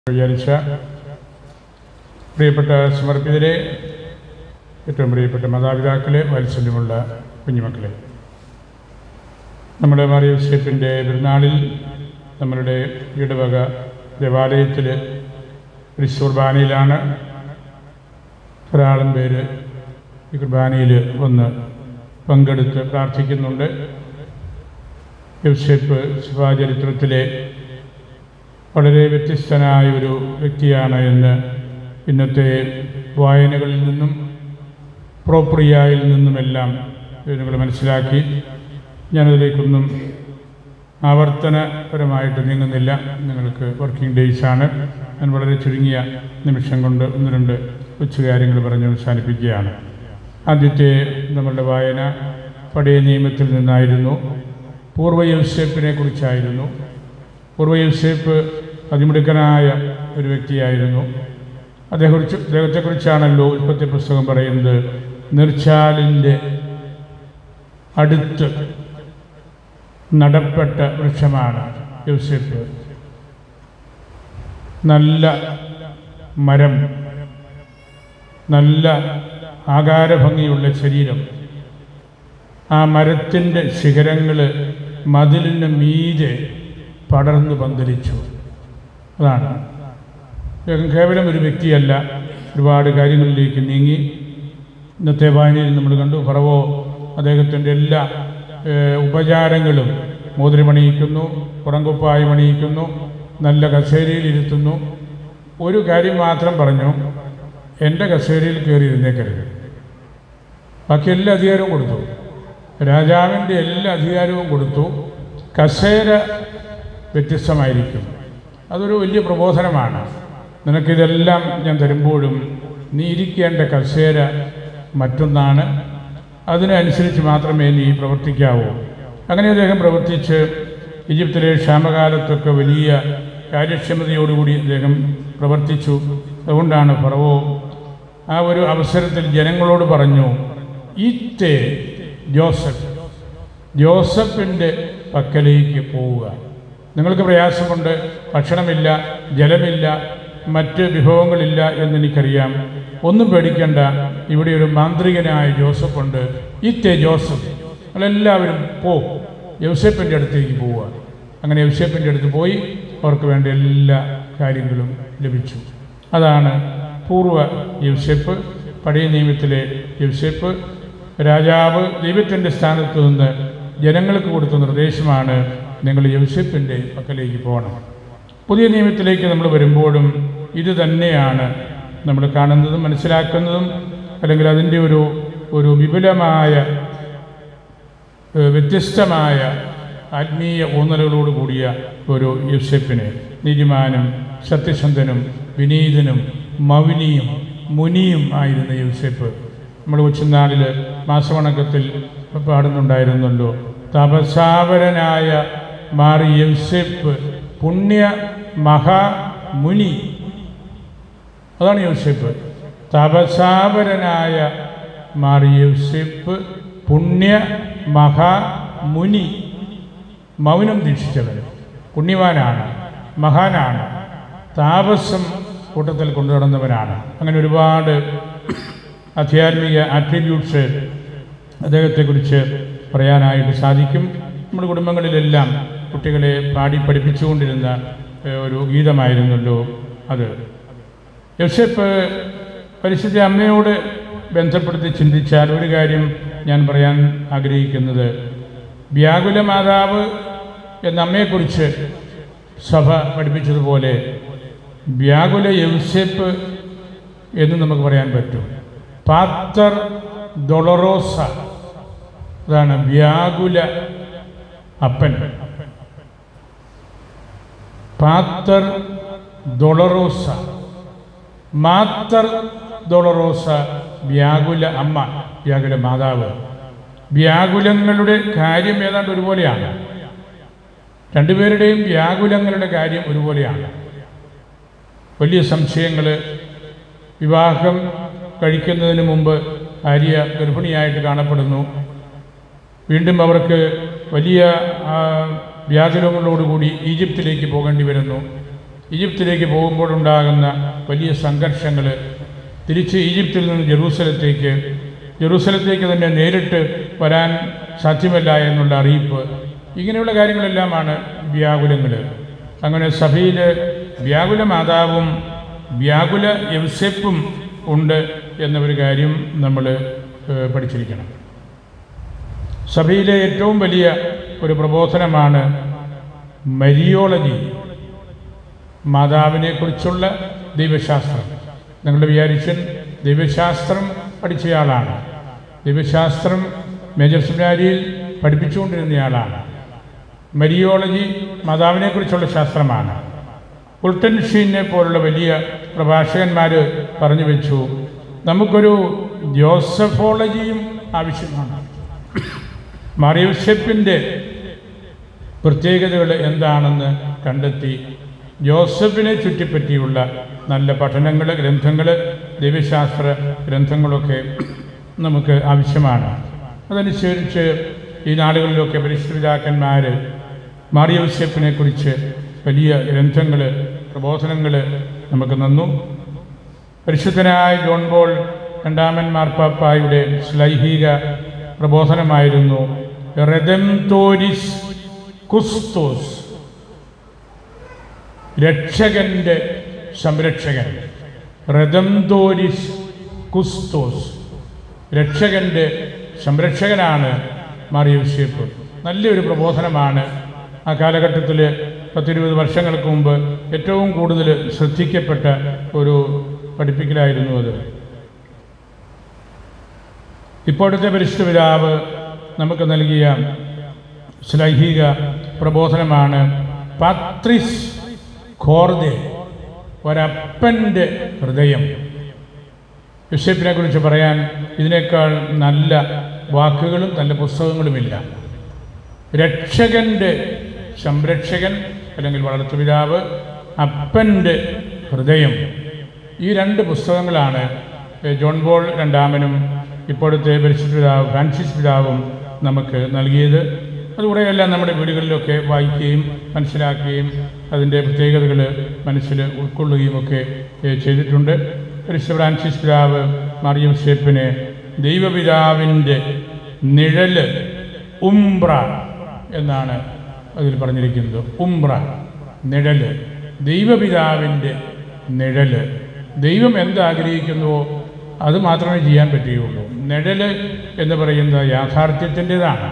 വിചാരിച്ച പ്രിയപ്പെട്ട സമർപ്പിതരെ ഏറ്റവും പ്രിയപ്പെട്ട മാതാപിതാക്കളെ വാത്സല്യമുള്ള കുഞ്ഞുമക്കളെ നമ്മുടെ മറിയൂസേപ്പിൻ്റെ പെരുന്നാളിൽ നമ്മളുടെ ഇടവക ദേവാലയത്തിൽ ഒരു കുർബാനയിലാണ് ധാരാളം പേര് ഈ കുർബാനയിൽ വന്ന് പങ്കെടുത്ത് പ്രാർത്ഥിക്കുന്നുണ്ട് യൂസേപ്പ് ശിവാചരിത്രത്തിലെ വളരെ വ്യത്യസ്തനായ ഒരു വ്യക്തിയാണ് എന്ന് ഇന്നത്തെ വായനകളിൽ നിന്നും പ്രോപ്രിയയിൽ നിന്നുമെല്ലാം നിങ്ങൾ മനസ്സിലാക്കി ഞാനതിലേക്കൊന്നും ആവർത്തനപരമായിട്ട് നീങ്ങുന്നില്ല നിങ്ങൾക്ക് വർക്കിംഗ് ഡേയ്സാണ് ഞാൻ വളരെ ചുരുങ്ങിയ നിമിഷം കൊണ്ട് ഒന്ന് രണ്ട് ഉച്ചകാര്യങ്ങൾ പറഞ്ഞ് അവസാനിപ്പിക്കുകയാണ് ആദ്യത്തെ നമ്മളുടെ വായന പഴയ നിയമത്തിൽ നിന്നായിരുന്നു പൂർവ്വ യൂസേപ്പിനെ കുറിച്ചായിരുന്നു പൂർവ്വ യൂസേപ്പ് അതിമിടുക്കനായ ഒരു വ്യക്തിയായിരുന്നു അദ്ദേഹത്തെക്കുറിച്ച് അദ്ദേഹത്തെക്കുറിച്ചാണല്ലോ ഉൽപ്പത്തി പുസ്തകം പറയുന്നത് നിർച്ചാലിൻ്റെ അടുത്ത് നടപ്പെട്ട വൃക്ഷമാണ് യൂസേപ്പ് നല്ല മരം നല്ല ആകാരഭംഗിയുള്ള ശരീരം ആ മരത്തിൻ്റെ ശിഖരങ്ങൾ മതിലിന് മീതെ പടർന്നു പന്തലിച്ചു അതാണ് അദ്ദേഹം കേവലം ഒരു വ്യക്തിയല്ല ഒരുപാട് കാര്യങ്ങളിലേക്ക് നീങ്ങി ഇന്നത്തെ വായനയിൽ നമ്മൾ കണ്ടു ഫറവോ അദ്ദേഹത്തിൻ്റെ എല്ലാ ഏഹ്, ഉപചാരങ്ങളും മോതിരി പണിയിക്കുന്നു പുറങ്കുപ്പായി പണിയിക്കുന്നു നല്ല കസേരയിൽ ഇരുത്തുന്നു ഒരു കാര്യം മാത്രം പറഞ്ഞു എൻ്റെ കസേരയിൽ കയറി ഇരുന്നേക്കരുത് ബാക്കി എല്ലാ അധികാരവും കൊടുത്തു രാജാവിൻ്റെ എല്ലാ അധികാരവും കൊടുത്തു കസേര വ്യത്യസ്തമായിരിക്കും അതൊരു വലിയ പ്രബോധനമാണ് നിനക്കിതെല്ലാം ഞാൻ തരുമ്പോഴും നീ ഇരിക്കേണ്ട കസേര മറ്റൊന്നാണ് അതിനനുസരിച്ച് മാത്രമേ നീ പ്രവർത്തിക്കാവൂ അങ്ങനെ അദ്ദേഹം പ്രവർത്തിച്ച് ഈജിപ്തിലെ ക്ഷാമകാലത്തൊക്കെ വലിയ കാര്യക്ഷമതയോടുകൂടി അദ്ദേഹം പ്രവർത്തിച്ചു അതുകൊണ്ടാണ് ഫറവോ ആ ഒരു അവസരത്തിൽ ജനങ്ങളോട് പറഞ്ഞു ഇത്തേ ജോസഫ് ജോസഫിൻ്റെ പക്കലേക്ക് പോവുക നിങ്ങൾക്ക് പ്രയാസമുണ്ട് ഭക്ഷണമില്ല ജലമില്ല മറ്റ് വിഭവങ്ങളില്ല എന്നെനിക്കറിയാം ഒന്നും പേടിക്കണ്ട ഇവിടെ ഒരു മാന്ത്രികനായ ജോസഫ് ഉണ്ട് ഇത്തേ ജോസഫ് നിങ്ങളെല്ലാവരും പോ യൗസേപ്പിൻ്റെ അടുത്തേക്ക് പോവുക അങ്ങനെ യൗസേപ്പിൻ്റെ അടുത്ത് പോയി അവർക്ക് വേണ്ട എല്ലാ കാര്യങ്ങളും ലഭിച്ചു അതാണ് പൂർവ്വ യൗസേപ്പ് പഴയ നിയമത്തിലെ യൗസേപ്പ് രാജാവ് ദൈവത്തിൻ്റെ സ്ഥാനത്ത് നിന്ന് ജനങ്ങൾക്ക് കൊടുത്ത നിർദ്ദേശമാണ് നിങ്ങൾ യൗസേപ്പിൻ്റെ പക്കലേക്ക് പോകണം പുതിയ നിയമത്തിലേക്ക് നമ്മൾ വരുമ്പോഴും ഇത് തന്നെയാണ് നമ്മൾ കാണുന്നതും മനസ്സിലാക്കുന്നതും അല്ലെങ്കിൽ അതിൻ്റെ ഒരു ഒരു വിപുലമായ ഏഹ്, വ്യത്യസ്തമായ ആത്മീയ ഊന്നലുകളോട് കൂടിയ ഒരു യൂസെപ്പിനെ നീതിമാനും സത്യസന്ധനും വിനീതനും മൗനിയും മുനിയും ആയിരുന്ന യൂസെപ്പ് നമ്മൾ കൊച്ചുനാളിൽ മാസവണക്കത്തിൽ പാടുന്നുണ്ടായിരുന്നല്ലോ തപസാപരനായ മാറി യൂസെപ്പ് പുണ്യ മഹാമുനി അതാണ് യൂസെപ്പ് തപസാപരനായ മാറി യൂസെപ്പ് പുണ്യ മഹാമുനി മൗനം ദീക്ഷിച്ചവൻ പുണ്യവാനാണ് മഹാനാണ് താപസം കൂട്ടത്തിൽ കൊണ്ടുനടന്നവനാണ് അങ്ങനെ ഒരുപാട് ആധ്യാത്മിക ആട്രിബ്യൂട്ട്സ് അദ്ദേഹത്തെക്കുറിച്ച് പറയാനായിട്ട് സാധിക്കും നമ്മുടെ കുടുംബങ്ങളിലെല്ലാം കുട്ടികളെ പാടി പഠിപ്പിച്ചുകൊണ്ടിരുന്ന ഏഹ്, ഒരു ഗീതമായിരുന്നല്ലോ അത് യോസെഫ് പരിശുദ്ധ അമ്മയോട് ബന്ധപ്പെടുത്തി ചിന്തിച്ചാൽ ഒരു കാര്യം ഞാൻ പറയാൻ ആഗ്രഹിക്കുന്നത് വ്യാകുല മാതാവ് എന്ന അമ്മയെക്കുറിച്ച് സഭ പഠിപ്പിച്ചതുപോലെ വ്യാകുല യൗസെപ്പ് എന്ന് നമുക്ക് പറയാൻ പറ്റും പാത്തർ ഡൊളറോസ അതാണ് വ്യാകുല അപ്പൻ പാത്തർ ഡൊളറോസ മാത്തർ ഡൊളറോസ വ്യാകുല അമ്മ വ്യാകുല മാതാവ് വ്യാകുലങ്ങളുടെ കാര്യം ഏതാണ്ട് ഒരുപോലെയാണ് രണ്ടുപേരുടെയും വ്യാകുലങ്ങളുടെ കാര്യം ഒരുപോലെയാണ് വലിയ സംശയങ്ങൾ വിവാഹം കഴിക്കുന്നതിന് മുമ്പ് ഭാര്യ ഗർഭിണിയായിട്ട് കാണപ്പെടുന്നു വീണ്ടും അവർക്ക് വലിയ ആ, വ്യാകുലങ്ങളോടുകൂടി ഈജിപ്തിലേക്ക് പോകേണ്ടി വരുന്നു ഈജിപ്തിലേക്ക് പോകുമ്പോഴുണ്ടാകുന്ന വലിയ സംഘർഷങ്ങൾ തിരിച്ച് ഈജിപ്തിൽ നിന്ന് ജെറൂസലത്തേക്ക് ജെറൂസലത്തേക്ക് തന്നെ നേരിട്ട് വരാൻ സാധ്യമല്ല എന്നുള്ള അറിയിപ്പ് ഇങ്ങനെയുള്ള കാര്യങ്ങളെല്ലാമാണ് വ്യാകുലങ്ങൾ അങ്ങനെ സഭയിൽ വ്യാകുല മാതാവും വ്യാകുല യവ്സെപ്പും ഉണ്ട് എന്ന ഒരു കാര്യം നമ്മൾ ഏഹ്, പഠിച്ചിരിക്കണം സഭയിലെ ഏറ്റവും വലിയ ഒരു പ്രബോധനമാണ് മരിയോളജി മാതാവിനെക്കുറിച്ചുള്ള ദൈവശാസ്ത്രം നിങ്ങളുടെ വിചാരിച്ചൻ ദൈവശാസ്ത്രം പഠിച്ചയാളാണ് ദൈവശാസ്ത്രം മേജർ സെമിനാരിയിൽ പഠിപ്പിച്ചുകൊണ്ടിരുന്നയാളാണ് മരിയോളജി മാതാവിനെക്കുറിച്ചുള്ള ശാസ്ത്രമാണ് ഉൾട്ടൻ ഷീനെ പോലുള്ള വലിയ പ്രഭാഷകന്മാർ പറഞ്ഞു വെച്ചു നമുക്കൊരു ജോസഫോളജിയും ആവശ്യമാണ് മറിയൂസെപ്പിൻ്റെ പ്രത്യേകതകൾ എന്താണെന്ന് കണ്ടെത്തി ജോസഫിനെ ചുറ്റിപ്പറ്റിയുള്ള നല്ല പഠനങ്ങൾ ഗ്രന്ഥങ്ങൾ ദൈവശാസ്ത്ര ഗ്രന്ഥങ്ങളൊക്കെ നമുക്ക് ആവശ്യമാണ് അതനുസരിച്ച് ഈ നാടുകളിലൊക്കെ പരിശുദ്ധിതാക്കന്മാർ മാറിയോസെഫിനെ കുറിച്ച് വലിയ ഗ്രന്ഥങ്ങൾ പ്രബോധനങ്ങൾ നമുക്ക് നന്നു പരിശുദ്ധനായ ജോൺ ബോൾ രണ്ടാമൻ മാർപ്പാപ്പായുടെ ശ്ലൈഹിക പ്രബോധനമായിരുന്നു റെദംതോരിസ് കുസ്തോസ് രക്ഷകന്റെ സംരക്ഷകൻ റെദംതോരിസ് കുസ്തോസ് രക്ഷകന്റെ സംരക്ഷകനാണ് മാറിയൂസേപ്പ് നല്ലൊരു പ്രബോധനമാണ് ആ കാലഘട്ടത്തിൽ പത്തിരുപത് വർഷങ്ങൾക്ക് മുമ്പ് ഏറ്റവും കൂടുതൽ ശ്രദ്ധിക്കപ്പെട്ട ഒരു പഠിപ്പിക്കലായിരുന്നു അത് ഇപ്പോഴത്തെ പരിശുദ്ധ പിതാവ് നമുക്ക് നൽകിയ ശ്ലൈഹിക പ്രബോധനമാണ് പാത്രിസ് ഖോർദെ ഒരപ്പൻ്റെ ഹൃദയം ബിഷപ്പിനെ കുറിച്ച് പറയാൻ ഇതിനേക്കാൾ നല്ല വാക്കുകളും നല്ല പുസ്തകങ്ങളുമില്ല രക്ഷകൻ്റെ സംരക്ഷകൻ അല്ലെങ്കിൽ വളർത്തുപിതാവ് അപ്പൻ്റെ ഹൃദയം ഈ രണ്ട് പുസ്തകങ്ങളാണ് ഏഹ്, ജോൺ ബോൾ രണ്ടാമനും ഇപ്പോഴത്തെ പരിശുദ്ധ പിതാവ് ഫ്രാൻസിസ് പിതാവും നമുക്ക് നൽകിയത് അതുകൂടെയെല്ലാം നമ്മുടെ വീടുകളിലൊക്കെ വായിക്കുകയും മനസ്സിലാക്കുകയും അതിൻ്റെ പ്രത്യേകതകൾ മനസ്സിൽ ഉൾക്കൊള്ളുകയും ഒക്കെ ഏഹ്, ചെയ്തിട്ടുണ്ട് പരിശുദ്ധ ഫ്രാൻസിസ് പിതാവ് മറിയം ഷേപ്പിനെ ദൈവപിതാവിൻ്റെ നിഴല് ഉംബ്ര എന്നാണ് അതിൽ പറഞ്ഞിരിക്കുന്നത് ഉംബ്ര നിഴല് ദൈവപിതാവിൻ്റെ നിഴല് ദൈവം എന്താഗ്രഹിക്കുന്നുവോ അത് മാത്രമേ ചെയ്യാൻ പറ്റുകയുള്ളൂ നിഴല് എന്ന് പറയുന്നത് യാഥാർത്ഥ്യത്തിൻ്റെതാണ്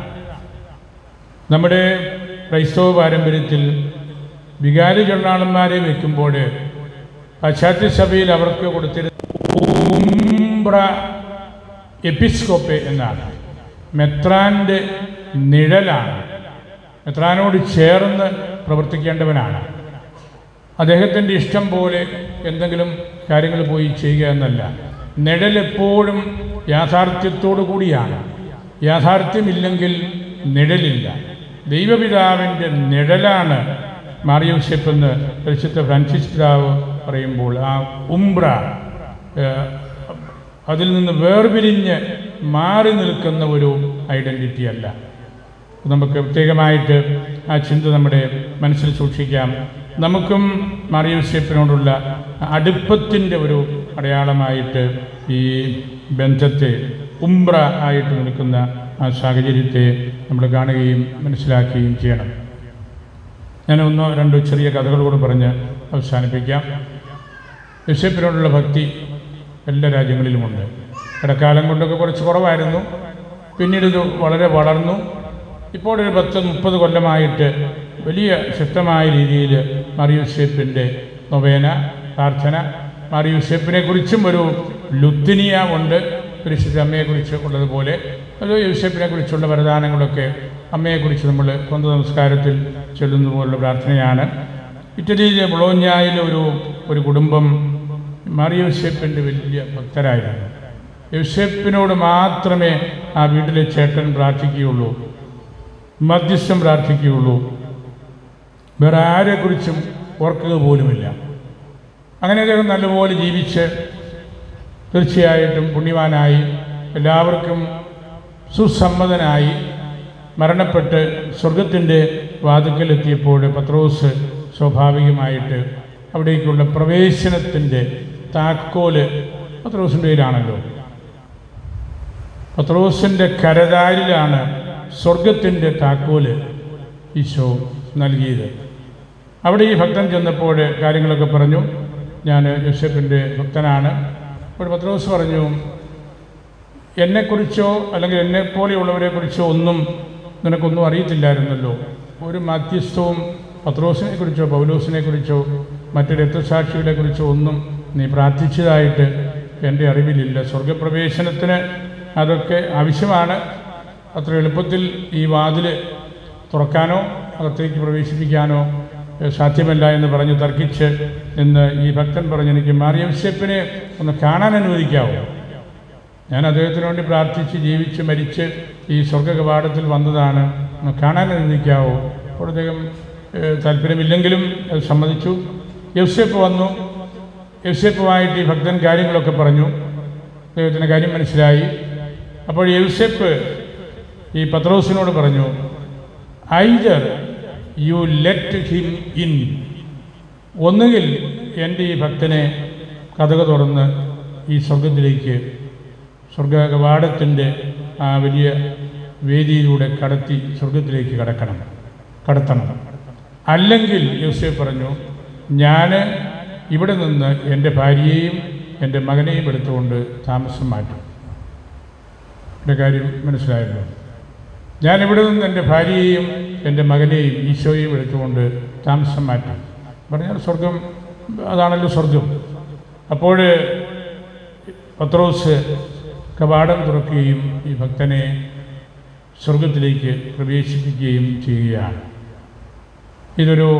നമ്മുടെ ക്രൈസ്തവ പാരമ്പര്യത്തിൽ വികാരി ചൊള്ളാളന്മാരെ വെക്കുമ്പോൾ പാശ്ചാത്യ സഭയിൽ അവർക്ക് കൊടുത്തിരുന്ന ഉംബ്ര എപ്പിസ്കോപ്പെ എന്നാണ് മെത്രാൻ്റെ നിഴലാണ് മെത്രാനോട് ചേർന്ന് പ്രവർത്തിക്കേണ്ടവനാണ് അദ്ദേഹത്തിൻ്റെ ഇഷ്ടം പോലെ എന്തെങ്കിലും കാര്യങ്ങൾ പോയി ചെയ്യുക എന്നല്ല നിഴൽ എപ്പോഴും യാഥാർത്ഥ്യത്തോടു കൂടിയാണ് യാഥാർത്ഥ്യമില്ലെങ്കിൽ നിഴലില്ല ദൈവപിതാവിൻ്റെ നിഴലാണ് മാറിയോസെപ്പെന്ന് പരിശുദ്ധ ഫ്രാൻസിസ് പിതാവ് പറയുമ്പോൾ ആ ഉംബ്ര ഏഹ്, അതിൽ നിന്ന് വേർപിരിഞ്ഞ് മാറി നിൽക്കുന്ന ഒരു ഐഡൻറ്റിറ്റി അല്ല നമുക്ക് പ്രത്യേകമായിട്ട് ആ ചിന്ത നമ്മുടെ മനസ്സിൽ സൂക്ഷിക്കാം നമുക്കും മറിയൂസേപ്പിനോടുള്ള അടുപ്പത്തിൻ്റെ ഒരു അടയാളമായിട്ട് ഈ ബന്ധത്തെ ഉംബ്ര ആയിട്ട് നിൽക്കുന്ന ആ സാഹചര്യത്തെ നമ്മൾ കാണുകയും മനസ്സിലാക്കുകയും ചെയ്യണം ഞാൻ ഒന്നോ രണ്ടോ ചെറിയ കഥകൾ കൂടെ പറഞ്ഞ് അവസാനിപ്പിക്കാം യൂസേപ്പിനോടുള്ള ഭക്തി എല്ലാ രാജ്യങ്ങളിലുമുണ്ട് ഇടക്കാലം കൊണ്ടൊക്കെ കുറച്ച് കുറവായിരുന്നു പിന്നീട് ഇത് വളരെ വളർന്നു ഇപ്പോഴൊരു പത്ത് മുപ്പത് കൊല്ലമായിട്ട് വലിയ ശക്തമായ രീതിയിൽ മറിയൂസേപ്പിൻ്റെ നൊവേന പ്രാർത്ഥന മറിയൂസേപ്പിനെ കുറിച്ചും ഒരു ലുത്തിനിയ ഉണ്ട് പരിശുദ്ധ അമ്മയെക്കുറിച്ച് ഉള്ളതുപോലെ അത് യൂസേപ്പിനെ കുറിച്ചുള്ള വരദാനങ്ങളൊക്കെ അമ്മയെക്കുറിച്ച് നമ്മൾ കൊന്ത നമസ്കാരത്തിൽ ചൊല്ലുന്ന പോലുള്ള പ്രാർത്ഥനയാണ് ഇറ്റലിയിലെ ബൊളോഞ്ഞായിലെ ഒരു ഒരു കുടുംബം മറിയൂസേപ്പിൻ്റെ വലിയ ഭക്തരായിരുന്നു യൂസേപ്പിനോട് മാത്രമേ ആ വീട്ടിലെ ചേട്ടൻ പ്രാർത്ഥിക്കുകയുള്ളൂ മധ്യസ്ഥം പ്രാർത്ഥിക്കുകയുള്ളൂ വേറെ ആരെക്കുറിച്ചും ഓർക്കുക പോലുമില്ല അങ്ങനെ അദ്ദേഹം നല്ലപോലെ ജീവിച്ച് തീർച്ചയായിട്ടും പുണ്യവാനായി എല്ലാവർക്കും സുസമ്മതനായി മരണപ്പെട്ട് സ്വർഗത്തിൻ്റെ വാതുക്കലെത്തിയപ്പോൾ പത്രോസ് സ്വാഭാവികമായിട്ട് അവിടേക്കുള്ള പ്രവേശനത്തിൻ്റെ താക്കോല് പത്രോസിൻ്റെ കയ്യിലാണല്ലോ പത്രോസിൻ്റെ കരതാരിലാണ് സ്വർഗത്തിൻ്റെ താക്കോല് ഈശോ നൽകിയത് അവിടെ ഈ ഭക്തൻ ചെന്നപ്പോൾ കാര്യങ്ങളൊക്കെ പറഞ്ഞു ഞാൻ യോസെഫിൻ്റെ ഭക്തനാണ് അപ്പോൾ പത്രോസ് പറഞ്ഞു എന്നെക്കുറിച്ചോ അല്ലെങ്കിൽ എന്നെപ്പോലെയുള്ളവരെക്കുറിച്ചോ ഒന്നും നിനക്കൊന്നും അറിയത്തില്ലായിരുന്നല്ലോ ഒരു മധ്യസ്ഥവും പത്രോസിനെ കുറിച്ചോ പൗലോസിനെ കുറിച്ചോ മറ്റ് രക്തസാക്ഷികളെ കുറിച്ചോ ഒന്നും നീ പ്രാർത്ഥിച്ചതായിട്ട് എൻ്റെ അറിവിലില്ല സ്വർഗപ്രവേശനത്തിന് അതൊക്കെ ആവശ്യമാണ് അത്ര എളുപ്പത്തിൽ ഈ വാതിൽ തുറക്കാനോ അകത്തേക്ക് പ്രവേശിപ്പിക്കാനോ ഏഹ്, സാധ്യമല്ല എന്ന് പറഞ്ഞ് തർക്കിച്ച് എന്ന് ഈ ഭക്തൻ പറഞ്ഞു എനിക്ക് മാറിയവശപ്പിനെ ഒന്ന് കാണാൻ അനുവദിക്കാവോ ഞാൻ അദ്ദേഹത്തിന് വേണ്ടി പ്രാർത്ഥിച്ച് ജീവിച്ച് മരിച്ച് ഈ സ്വർഗ കവാടത്തിൽ വന്നതാണ് ഒന്ന് കാണാൻ അനുവദിക്കാവോ അപ്പോൾ അദ്ദേഹം ഏഹ്, താല്പര്യമില്ലെങ്കിലും അത് സമ്മതിച്ചു യൗസേപ്പ് വന്നു യൗസേപ്പുമായിട്ട് ഈ ഭക്തൻ കാര്യങ്ങളൊക്കെ പറഞ്ഞു അദ്ദേഹത്തിന് കാര്യം മനസ്സിലായി അപ്പോൾ യൗസേപ്പ് ഈ പത്രോസിനോട് പറഞ്ഞു either you let him in ഒന്നുകിൽ എൻ്റെ ഈ ഭക്തനെ കഥക തുറന്ന് ഈ സ്വർഗത്തിലേക്ക് സ്വർഗ കവാടത്തിൻ്റെ ആ വലിയ വേദിയിലൂടെ കടത്തി സ്വർഗത്തിലേക്ക് കടക്കണം കടത്തണം അല്ലെങ്കിൽ യോസേഫ് പറഞ്ഞു ഞാൻ ഇവിടെ നിന്ന് എൻ്റെ ഭാര്യയെയും എൻ്റെ മകനെയും എടുത്തുകൊണ്ട് താമസം മാറ്റും എൻ്റെ കാര്യം മനസ്സിലായല്ലോ ഞാൻ ഇവിടെ നിന്ന് എൻ്റെ ഭാര്യയെയും എൻ്റെ മകനെയും ഈശോയെയും എടുത്തുകൊണ്ട് താമസം മാറ്റും പറഞ്ഞാൽ സ്വർഗം അതാണല്ലോ സ്വർഗം അപ്പോൾ പത്രോസ് കവാടം തുറക്കുകയും ഈ ഭക്തനെ സ്വർഗത്തിലേക്ക് പ്രവേശിപ്പിക്കുകയും ചെയ്യുകയാണ് ഇതൊരു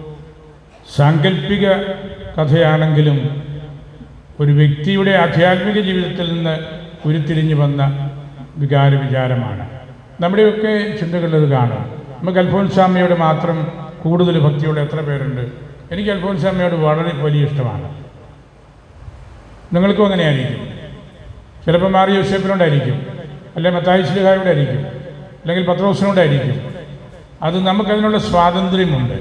സാങ്കല്പിക കഥയാണെങ്കിലും ഒരു വ്യക്തിയുടെ ആധ്യാത്മിക ജീവിതത്തിൽ നിന്ന് ഉരുത്തിരിഞ്ഞു വന്ന വികാര വിചാരമാണ് നമ്മുടെയൊക്കെ ചിന്തകളിൽ അത് കാണാം നമുക്ക് അൽഫോൻസാമ്മയോട് മാത്രം കൂടുതൽ ഭക്തിയുള്ള എത്ര പേരുണ്ട് എനിക്ക് അൽഫോൻസാമ്മയോട് വളരെ വലിയ ഇഷ്ടമാണ് നിങ്ങൾക്കും അങ്ങനെയായിരിക്കും ചിലപ്പോൾ മാറി യോസേപ്പിനോടായിരിക്കും അല്ലെങ്കിൽ മത്തായി ശ്രീഹാരോടായിരിക്കും അല്ലെങ്കിൽ പത്രോസിനോടായിരിക്കും അത് നമുക്കതിനുള്ള സ്വാതന്ത്ര്യമുണ്ട്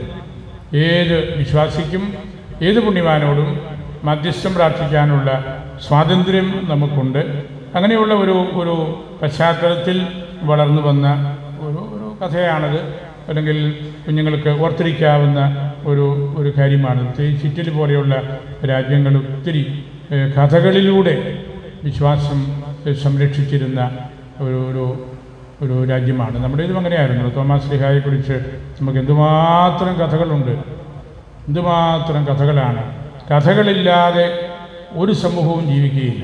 ഏത് വിശ്വാസിക്കും ഏത് പുണ്യവാനോടും മധ്യസ്ഥം പ്രാർത്ഥിക്കാനുള്ള സ്വാതന്ത്ര്യം നമുക്കുണ്ട് അങ്ങനെയുള്ള ഒരു ഒരു പശ്ചാത്തലത്തിൽ വളർന്നു വന്ന ഒരു ഒരു കഥയാണത് അല്ലെങ്കിൽ കുഞ്ഞുങ്ങൾക്ക് ഓർത്തിരിക്കാവുന്ന ഒരു ഒരു കാര്യമാണ് പ്രത്യേകിച്ച് ഇറ്റലി പോലെയുള്ള രാജ്യങ്ങൾ ഒത്തിരി ഏഹ്, കഥകളിലൂടെ വിശ്വാസം ഏഹ്, സംരക്ഷിച്ചിരുന്ന ഒരു ഒരു ഒരു രാജ്യമാണ് നമ്മുടെ ഇതും അങ്ങനെയായിരുന്നു തോമസ് ലിഹായെക്കുറിച്ച് നമുക്ക് എന്തുമാത്രം കഥകളുണ്ട് എന്തുമാത്രം കഥകളാണ് കഥകളില്ലാതെ ഒരു സമൂഹവും ജീവിക്കുകയില്ല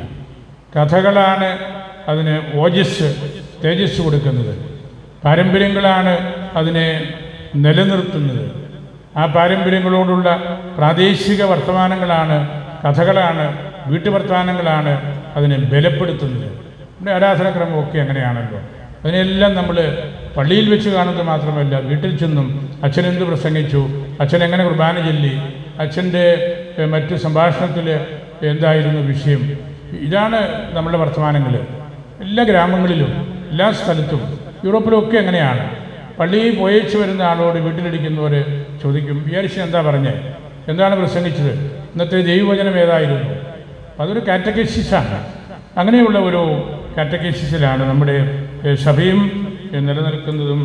കഥകളാണ് അതിന് ഓജസ് തേജസ് കൊടുക്കുന്നത് പാരമ്പര്യങ്ങളാണ് അതിനെ നിലനിർത്തുന്നത് ആ പാരമ്പര്യങ്ങളോടുള്ള പ്രാദേശിക വർത്തമാനങ്ങളാണ് കഥകളാണ് വീട്ടുവർത്തമാനങ്ങളാണ് അതിനെ ബലപ്പെടുത്തുന്നത് നമ്മുടെ ആരാധനാക്രമമൊക്കെ അങ്ങനെയാണല്ലോ അതിനെല്ലാം നമ്മൾ പള്ളിയിൽ വെച്ച് കാണുന്നത് മാത്രമല്ല വീട്ടിൽ ചെന്നും അച്ഛൻ എന്ത് പ്രസംഗിച്ചു അച്ഛൻ എങ്ങനെ കുർബാന ചൊല്ലി അച്ഛൻ്റെ ഏഹ്, മറ്റ് സംഭാഷണത്തിൽ എന്തായിരുന്നു വിഷയം ഇതാണ് നമ്മുടെ വർത്തമാനങ്ങൾ എല്ലാ ഗ്രാമങ്ങളിലും എല്ലാ സ്ഥലത്തും യൂറോപ്പിലൊക്കെ അങ്ങനെയാണ് പള്ളിയിൽ പോയേച്ച് വരുന്ന ആളോട് വീട്ടിലിരിക്കുന്നവർ ചോദിക്കും വിചാരിച്ച് എന്താ പറഞ്ഞത് എന്താണ് പ്രസംഗിച്ചത് ഇന്നത്തെ ദൈവവചനം ഏതായിരുന്നു അതൊരു കാറ്റഗസിസാണ് അങ്ങനെയുള്ള ഒരു കാറ്റഗസിസിലാണ് നമ്മുടെ ഏഹ്, സഭയും ഏഹ്, നിലനിൽക്കുന്നതും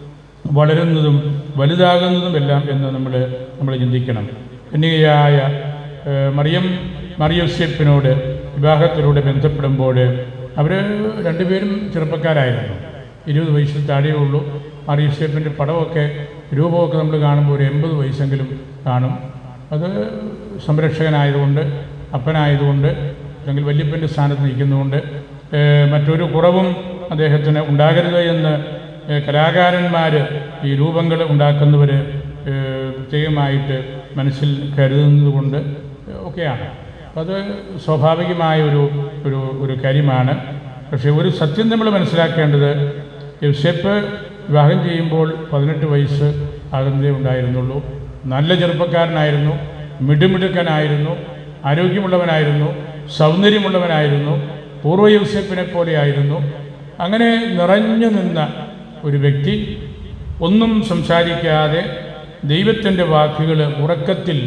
വളരുന്നതും വലുതാകുന്നതും എല്ലാം എന്ന് നമ്മൾ നമ്മൾ ചിന്തിക്കണം കന്യകയായ ഏഹ്, മറിയം മറിയോസ്യപ്പിനോട് വിവാഹത്തിലൂടെ ബന്ധപ്പെടുമ്പോൾ അവർ രണ്ടുപേരും ചെറുപ്പക്കാരായിരുന്നു ഇരുപത് വയസ്സിൽ താഴെയേ ഉള്ളൂ മറിയോസ്യപ്പിൻ്റെ പടമൊക്കെ രൂപമൊക്കെ നമ്മൾ കാണുമ്പോൾ ഒരു എൺപത് വയസ്സെങ്കിലും കാണും അത് സംരക്ഷകനായതുകൊണ്ട് അപ്പനായതുകൊണ്ട് അല്ലെങ്കിൽ വല്യപ്പൻ്റെ സ്ഥാനത്ത് നിൽക്കുന്നതുകൊണ്ട് ഏഹ്, മറ്റൊരു കുറവും അദ്ദേഹത്തിന് ഉണ്ടാകരുത് എന്ന് ഏഹ്, കലാകാരന്മാർ ഈ രൂപങ്ങൾ ഉണ്ടാക്കുന്നവർ പ്രത്യേകമായിട്ട് മനസ്സിൽ കരുതുന്നത് കൊണ്ട് ഒക്കെയാണ് അപ്പോൾ അത് സ്വാഭാവികമായ ഒരു ഒരു ഒരു കാര്യമാണ് പക്ഷേ ഒരു സത്യം നമ്മൾ മനസ്സിലാക്കേണ്ടത് യോസെപ്പ് വിവാഹം ചെയ്യുമ്പോൾ പതിനെട്ട് വയസ്സ് ആകുന്നതേ ഉണ്ടായിരുന്നുള്ളൂ നല്ല ചെറുപ്പക്കാരനായിരുന്നു മിടുമിടുക്കനായിരുന്നു ആരോഗ്യമുള്ളവനായിരുന്നു സൗന്ദര്യമുള്ളവനായിരുന്നു പൂർവ്വ യോസെപ്പിനെ പോലെയായിരുന്നു അങ്ങനെ നിറഞ്ഞു നിന്ന ഒരു വ്യക്തി ഒന്നും സംസാരിക്കാതെ ദൈവത്തിൻ്റെ വാക്കുകൾ ഉറക്കത്തിൽ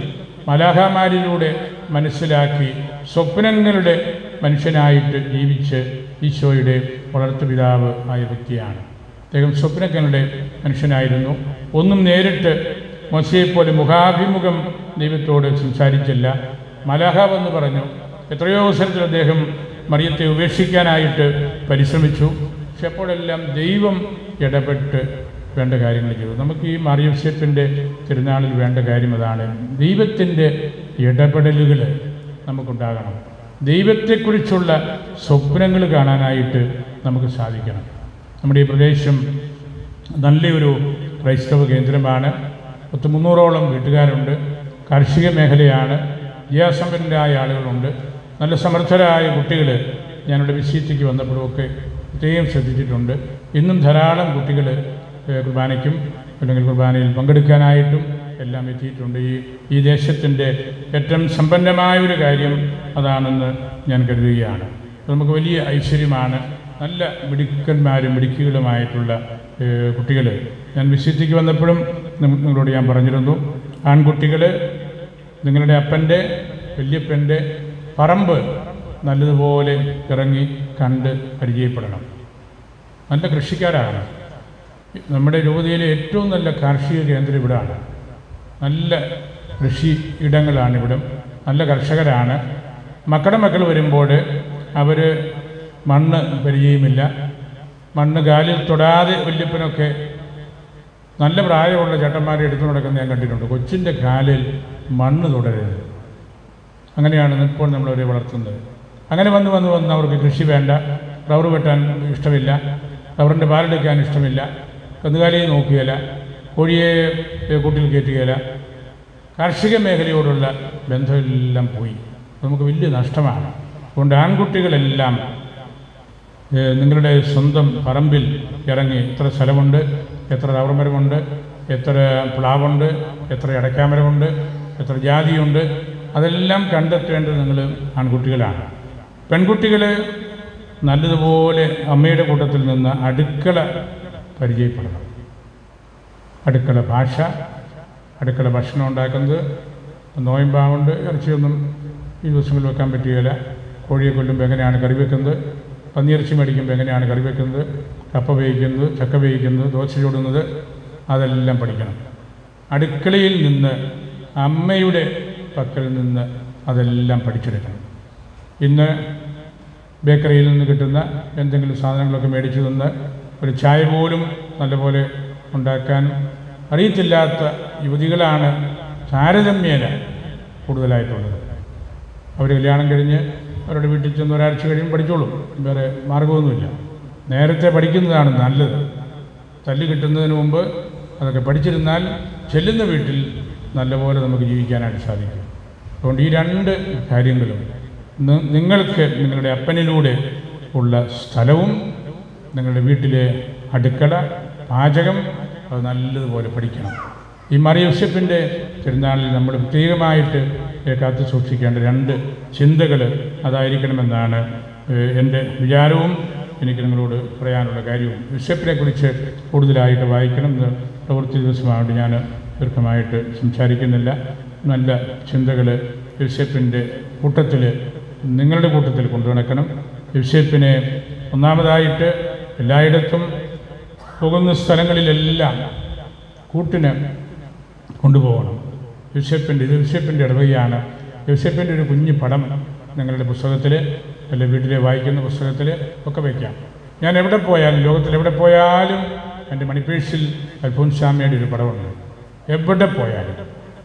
മലാഹമാരിലൂടെ മനസ്സിലാക്കി സ്വപ്നങ്ങളുടെ മനുഷ്യനായിട്ട് ജീവിച്ച് ഈശോയുടെ വളർത്തുപിതാവ് ആയ വ്യക്തിയാണ് അദ്ദേഹം സ്വപ്നങ്ങളുടെ മനുഷ്യനായിരുന്നു ഒന്നും നേരിട്ട് മൊസയെപ്പോലെ മുഖാഭിമുഖം ദൈവത്തോട് സംസാരിച്ചില്ല മലാഹാവ് എന്ന് പറഞ്ഞു എത്രയോ അവസരത്തിൽ അദ്ദേഹം മറിയത്തെ ഉപേക്ഷിക്കാനായിട്ട് പരിശ്രമിച്ചു പക്ഷെ അപ്പോഴെല്ലാം ദൈവം ഇടപെട്ട് വേണ്ട കാര്യങ്ങൾ ചെയ്തു നമുക്ക് ഈ മറിയസ്യത്തിൻ്റെ തിരുനാളിൽ വേണ്ട കാര്യം അതാണ് ദൈവത്തിൻ്റെ ഇടപെടലുകൾ നമുക്കുണ്ടാകണം ദൈവത്തെക്കുറിച്ചുള്ള സ്വപ്നങ്ങൾ കാണാനായിട്ട് നമുക്ക് സാധിക്കണം നമ്മുടെ ഈ പ്രദേശം നല്ലൊരു ക്രൈസ്തവ കേന്ദ്രമാണ് പത്ത് മുന്നൂറോളം വീട്ടുകാരുണ്ട് കാർഷിക മേഖലയാണ് വിദ്യാസമ്പന്നരായ ആളുകളുണ്ട് നല്ല സമർത്ഥരായ കുട്ടികൾ ഞാനിവിടെ വിസിറ്റിക്ക് വന്നപ്പോഴൊക്കെ പ്രത്യേകം ശ്രദ്ധിച്ചിട്ടുണ്ട് ഇന്നും ധാരാളം കുട്ടികൾ കുർബാനയ്ക്കും അല്ലെങ്കിൽ കുർബാനയിൽ പങ്കെടുക്കാനായിട്ടും എല്ലാം എത്തിയിട്ടുണ്ട് ഈ ഈ ദേശത്തിൻ്റെ ഏറ്റവും സമ്പന്നമായ ഒരു കാര്യം അതാണെന്ന് ഞാൻ കരുതുകയാണ് അത് നമുക്ക് വലിയ ഐശ്വര്യമാണ് നല്ല മിടുക്കന്മാരും മിടുക്കികളുമായിട്ടുള്ള കുട്ടികൾ ഞാൻ വിസിറ്റിക്ക് വന്നപ്പോഴും നി- നിങ്ങളോട് ഞാൻ പറഞ്ഞിരുന്നു ആൺകുട്ടികൾ നിങ്ങളുടെ അപ്പൻ്റെ വല്യപ്പൻ്റെ പറമ്പ് നല്ലതുപോലെ ഇറങ്ങി കണ്ട് പരിചയപ്പെടണം നല്ല കൃഷിക്കാരാണ് നമ്മുടെ രൂപതയിലെ ഏറ്റവും നല്ല കാർഷിക കേന്ദ്രം ഇവിടാണ് നല്ല കൃഷി ഇടങ്ങളാണ് ഇവിടം നല്ല കർഷകരാണ് മക്കളുടെ മക്കൾ വരുമ്പോൾ അവർ മണ്ണ് പരിചയമില്ല മണ്ണ് കാലിൽ തൊടാതെ വല്യപ്പനൊക്കെ നല്ല പ്രായമുള്ള ചേട്ടന്മാരെ എടുത്തു നടക്കുന്ന ഞാൻ കണ്ടിട്ടുണ്ട് കൊച്ചിൻ്റെ കാലിൽ മണ്ണ് തുടരരുത് അങ്ങനെയാണ് ഇപ്പോൾ നമ്മളവരെ വളർത്തുന്നത് അങ്ങനെ വന്ന് വന്ന് വന്ന് അവർക്ക് കൃഷി വേണ്ട റബ്ബർ വെട്ടാൻ ഇഷ്ടമില്ല റബ്ബറിൻ്റെ പാലെടുക്കാൻ ഇഷ്ടമില്ല കന്നുകാലിയെ നോക്കുകയില്ല കോഴിയെ ഏ, കൂട്ടിൽ കയറ്റുകയില്ല കാർഷിക മേഖലയോടുള്ള ബന്ധമെല്ലാം പോയി അത് നമുക്ക് വലിയ നഷ്ടമാണ് അതുകൊണ്ട് ആൺകുട്ടികളെല്ലാം ഏ, നിങ്ങളുടെ സ്വന്തം പറമ്പിൽ ഇറങ്ങി എത്ര സ്ഥലമുണ്ട് എത്ര റബ്ബർ മരമുണ്ട് എത്ര പ്ലാവുണ്ട് എത്ര അടയ്ക്കാമരമുണ്ട് എത്ര ജാതിയുണ്ട് അതെല്ലാം കണ്ടെത്തേണ്ടത് നിങ്ങൾ ആൺകുട്ടികളാണ് പെൺകുട്ടികൾ നല്ലതുപോലെ അമ്മയുടെ കൂട്ടത്തിൽ നിന്ന് അടുക്കള പരിചയപ്പെടണം അടുക്കള ഭാഷ അടുക്കള ഭക്ഷണം ഉണ്ടാക്കുന്നത് നോയമ്പാവുണ്ട് ഇറച്ചിയൊന്നും ഈ ദിവസങ്ങളിൽ വെക്കാൻ പറ്റുകയില്ല കോഴിയെ കൊല്ലുമ്പോൾ എങ്ങനെയാണ് കറി വെക്കുന്നത് പന്നിയിറച്ചി മേടിക്കുമ്പോൾ എങ്ങനെയാണ് കറി വെക്കുന്നത് കപ്പ വേവിക്കുന്നത് ചക്ക വേവിക്കുന്നത് ദോശ ചൂടുന്നത് അതെല്ലാം പഠിക്കണം അടുക്കളയിൽ നിന്ന് അമ്മയുടെ പക്കൽ നിന്ന് അതെല്ലാം പഠിച്ചെടുക്കണം ഇന്ന് ബേക്കറിയിൽ നിന്ന് കിട്ടുന്ന എന്തെങ്കിലും സാധനങ്ങളൊക്കെ മേടിച്ചു തന്ന് ഒരു ചായ പോലും നല്ലപോലെ ഉണ്ടാക്കാൻ അറിയത്തില്ലാത്ത യുവതികളാണ് താരതമ്യേന കൂടുതലായിട്ടുള്ളത് അവർ കല്യാണം കഴിഞ്ഞ് അവരുടെ വീട്ടിൽ ചെന്ന് ഒരാഴ്ച കഴിയുമ്പോൾ പഠിച്ചോളും വേറെ മാർഗമൊന്നുമില്ല നേരത്തെ പഠിക്കുന്നതാണ് നല്ലത് തല്ല് കിട്ടുന്നതിന് മുമ്പ് അതൊക്കെ പഠിച്ചിരുന്നാൽ ചെല്ലുന്ന വീട്ടിൽ നല്ലപോലെ നമുക്ക് ജീവിക്കാനായിട്ട് സാധിക്കും അതുകൊണ്ട് ഈ രണ്ട് കാര്യങ്ങളും നി- നിങ്ങൾക്ക് നിങ്ങളുടെ അപ്പനിലൂടെ ഉള്ള സ്ഥലവും നിങ്ങളുടെ വീട്ടിലെ അടുക്കള പാചകം അത് നല്ലതുപോലെ പഠിക്കണം ഈ മറിയൂസഫിൻ്റെ തിരുനാളിൽ നമ്മൾ പ്രത്യേകമായിട്ട് ഏ, കാത്തു സൂക്ഷിക്കേണ്ട രണ്ട് ചിന്തകൾ അതായിരിക്കണമെന്നാണ് ഏ, എൻ്റെ വിചാരവും എനിക്ക് നിങ്ങളോട് പറയാനുള്ള കാര്യവും യൂസഫിനെ കുറിച്ച് കൂടുതലായിട്ട് വായിക്കണം എന്ന് പ്രവൃത്തി ദിവസമായിട്ട് ഞാൻ ദീർഘമായിട്ട് സംസാരിക്കുന്നില്ല നല്ല ചിന്തകൾ യൂസഫിൻ്റെ കൂട്ടത്തിൽ നിങ്ങളുടെ കൂട്ടത്തിൽ കൊണ്ടുനടക്കണം യൂസഫിനെ ഒന്നാമതായിട്ട് എല്ലായിടത്തും പോകുന്ന സ്ഥലങ്ങളിലെല്ലാം കൂട്ടിന് കൊണ്ടുപോകണം യൂസഫിൻ്റെ ഇത് യൂസഫിൻ്റെ ഇടവകയാണ് യൂസഫിൻ്റെ ഒരു കുഞ്ഞു പടം നിങ്ങളുടെ പുസ്തകത്തിൽ അല്ലെ വീട്ടിലെ വായിക്കുന്ന പുസ്തകത്തിൽ ഒക്കെ വയ്ക്കാം ഞാൻ എവിടെ പോയാലും ലോകത്തിൽ എവിടെ പോയാലും എൻ്റെ മണിപ്പേഴ്സിൽ അൽഫോൻസാമയുടെ ഒരു പടമുണ്ട് എവിടെ പോയാലും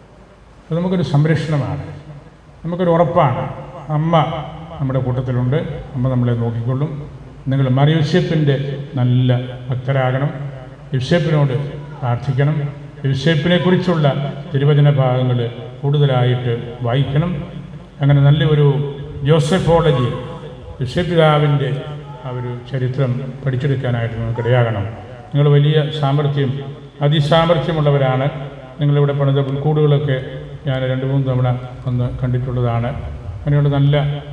അത് നമുക്കൊരു സംരക്ഷണമാണ് നമുക്കൊരു ഉറപ്പാണ് അമ്മ നമ്മുടെ കൂട്ടത്തിലുണ്ട് അമ്മ നമ്മളെ നോക്കിക്കൊള്ളും നിങ്ങൾ മറി യൂസേപ്പിൻ്റെ നല്ല ഭക്തരാകണം യൂസേപ്പിനോട് പ്രാർത്ഥിക്കണം യൂസേപ്പിനെ കുറിച്ചുള്ള തിരുവചന ഭാഗങ്ങൾ കൂടുതലായിട്ട് വായിക്കണം അങ്ങനെ നല്ലൊരു ജോസഫോളജി യൂസേപ്പിതാവിൻ്റെ ആ ഒരു ചരിത്രം പഠിച്ചെടുക്കാനായിട്ട് നമുക്ക് ഇടയാകണം നിങ്ങൾ വലിയ സാമർഥ്യം അതിസാമർഥ്യമുള്ളവരാണ് നിങ്ങളിവിടെ പണിത പുൽക്കൂടുകളൊക്കെ ഞാൻ രണ്ട് മൂന്ന് തവണ ഒന്ന് കണ്ടിട്ടുള്ളതാണ് അങ്ങനെയുള്ള നല്ല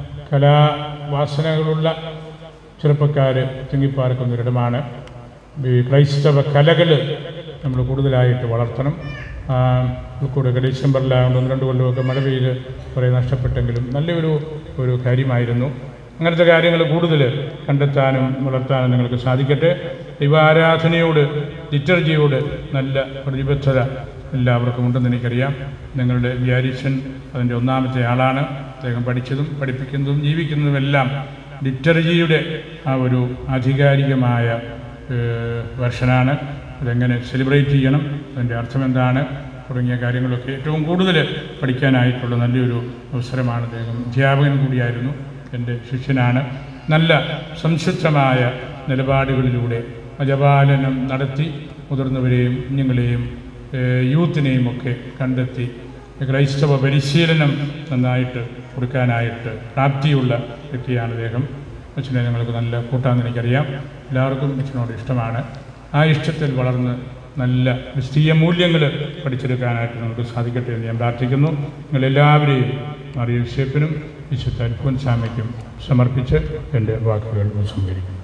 കലാവാസനകളുള്ള ചെറുപ്പക്കാർ തിങ്ങിപ്പാർക്കുന്ന ഒരിടമാണ് ഈ ക്രൈസ്തവ കലകൾ നമ്മൾ കൂടുതലായിട്ട് വളർത്തണം ആ, കൂടുതൽ ഡിസംബറിലാകൊണ്ട് ഒന്ന് രണ്ട് കൊല്ലമൊക്കെ മഴ പെയ്ത് കുറേ നഷ്ടപ്പെട്ടെങ്കിലും നല്ലൊരു ഒരു കാര്യമായിരുന്നു അങ്ങനത്തെ കാര്യങ്ങൾ കൂടുതൽ കണ്ടെത്താനും വളർത്താനും നിങ്ങൾക്ക് സാധിക്കട്ടെ ദൈവാരാധനയോട് ലിറ്റർജിയോട് നല്ല പ്രതിബദ്ധത എല്ലാവർക്കും ഉണ്ടെന്ന് എനിക്കറിയാം നിങ്ങളുടെ വിചാരിച്ചൻ അതിൻ്റെ ഒന്നാമത്തെ ആളാണ് അദ്ദേഹം പഠിച്ചതും പഠിപ്പിക്കുന്നതും ജീവിക്കുന്നതുമെല്ലാം ലിറ്റർജിയുടെ ആ ഒരു ആധികാരികമായ ഏഹ്, വെർഷനാണ് അതെങ്ങനെ സെലിബ്രേറ്റ് ചെയ്യണം അതിൻ്റെ അർത്ഥം എന്താണ് തുടങ്ങിയ കാര്യങ്ങളൊക്കെ ഏറ്റവും കൂടുതൽ പഠിക്കാനായിട്ടുള്ള നല്ലൊരു അവസരമാണ് അദ്ദേഹം അധ്യാപകൻ കൂടിയായിരുന്നു എൻ്റെ ശിഷ്യനാണ് നല്ല സംശുദ്ധമായ നിലപാടുകളിലൂടെ മജപാലനം നടത്തി മുതിർന്നവരെയും കുഞ്ഞുങ്ങളെയും ഏഹ്, യൂത്തിനെയും ഒക്കെ കണ്ടെത്തി ക്രൈസ്തവ പരിശീലനം നന്നായിട്ട് കൊടുക്കാനായിട്ട് പ്രാപ്തിയുള്ള വ്യക്തിയാണ് അദ്ദേഹം അച്ഛനെ ഞങ്ങൾക്ക് നല്ല കൂട്ടാന്ന് എനിക്കറിയാം എല്ലാവർക്കും അച്ഛനോട് ഇഷ്ടമാണ് ആ ഇഷ്ടത്തിൽ വളർന്ന് നല്ല ക്രിസ്തീയ മൂല്യങ്ങൾ പഠിച്ചെടുക്കാനായിട്ട് നമുക്ക് സാധിക്കട്ടെ എന്ന് ഞാൻ പ്രാർത്ഥിക്കുന്നു നിങ്ങളെല്ലാവരെയും മറിയ യൂസേപ്പിനും വിശുദ്ധ അൽഫോൻസാമയ്ക്കും സമർപ്പിച്ച് എൻ്റെ വാക്കുകൾ ഉപസംഹരിക്കുന്നു